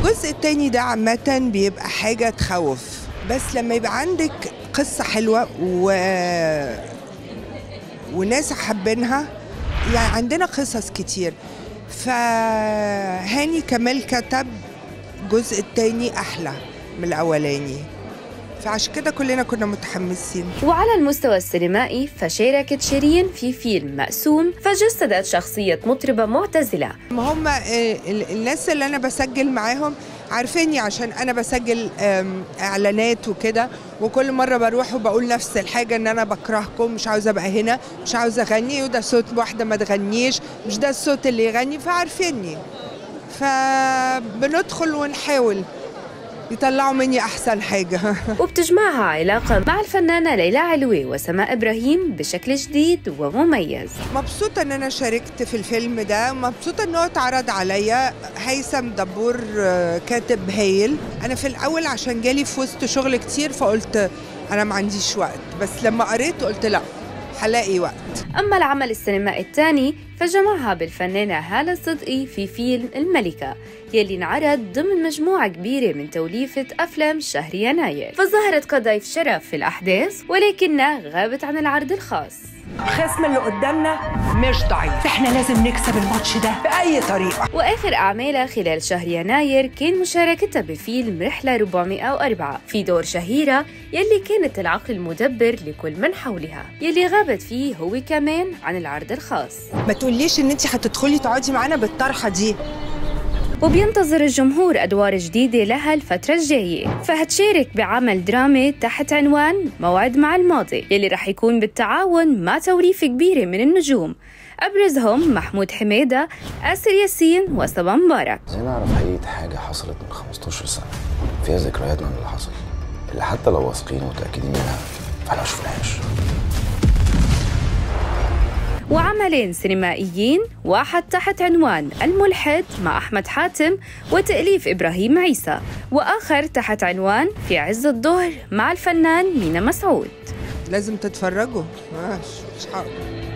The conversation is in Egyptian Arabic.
الجزء التاني ده عامة بيبقى حاجة تخوف بس لما يبقى عندك قصة حلوة و... وناس حابينها يعني عندنا قصص كتير فهاني كمال كتب الجزء التاني أحلى من الأولاني فعشان كده كلنا كنا متحمسين وعلى المستوى السينمائي فشاركت شيرين في فيلم مقسوم فجسدت شخصية مطربة معتزلة ما هم آه، ال- الناس اللي انا بسجل معاهم عارفيني عشان انا بسجل آم، اعلانات وكده وكل مره بروح وبقول نفس الحاجه ان انا بكرهكم مش عاوزه ابقى هنا مش عاوزه اغني وده صوت واحده ما تغنيش مش ده الصوت اللي يغني فعارفيني فبندخل ونحاول يطلعوا مني احسن حاجه وبتجمعها علاقة مع الفنانة ليلى علوي وسماء إبراهيم بشكل جديد ومميز مبسوطة إن أنا شاركت في الفيلم ده مبسوطة إن هو اتعرض عليا هيثم دبور آه، كاتب هايل أنا في الأول عشان جالي في وسط شغل كتير فقلت أنا ما عنديش وقت بس لما قريت قلت لا هلاقي وقت أما العمل السينمائي الثاني فجمعها بالفنانة هالة صدقي في فيلم الملكة يلي انعرض ضمن مجموعة كبيرة من توليفة أفلام شهر يناير فظهرت كضيف شرف في الأحداث ولكنها غابت عن العرض الخاص الخصم اللي قدامنا مش ضعيف احنا لازم نكسب الماتش ده بأي طريقة وآخر أعمالها خلال شهر يناير كان مشاركتها بفيلم رحلة 404 في دور شهيرة يلي كانت العقل المدبر لكل من حولها يلي غابت فيه هو كمان عن العرض الخاص ما تقوليش إن أنت هتدخلي تقعدي معانا بالطرحة دي وبينتظر الجمهور أدوار جديدة لها الفترة الجاية فهتشارك بعمل درامي تحت عنوان موعد مع الماضي يلي رح يكون بالتعاون مع توليفة كبيرة من النجوم أبرزهم محمود حميدة آسر ياسين وصبا مبارك عايزين نعرف حقيقة حاجة حصلت من 15 سنة فيها ذكرياتنا من اللي حصل اللي حتى لو واثقين ومتأكدين منها فاحنا ما شفناهاش وعملين سينمائيين واحد تحت عنوان الملحد مع أحمد حاتم وتأليف إبراهيم عيسى وآخر تحت عنوان في عز الظهر مع الفنان مينا مسعود لازم تتفرجوا ماشي مش حاضر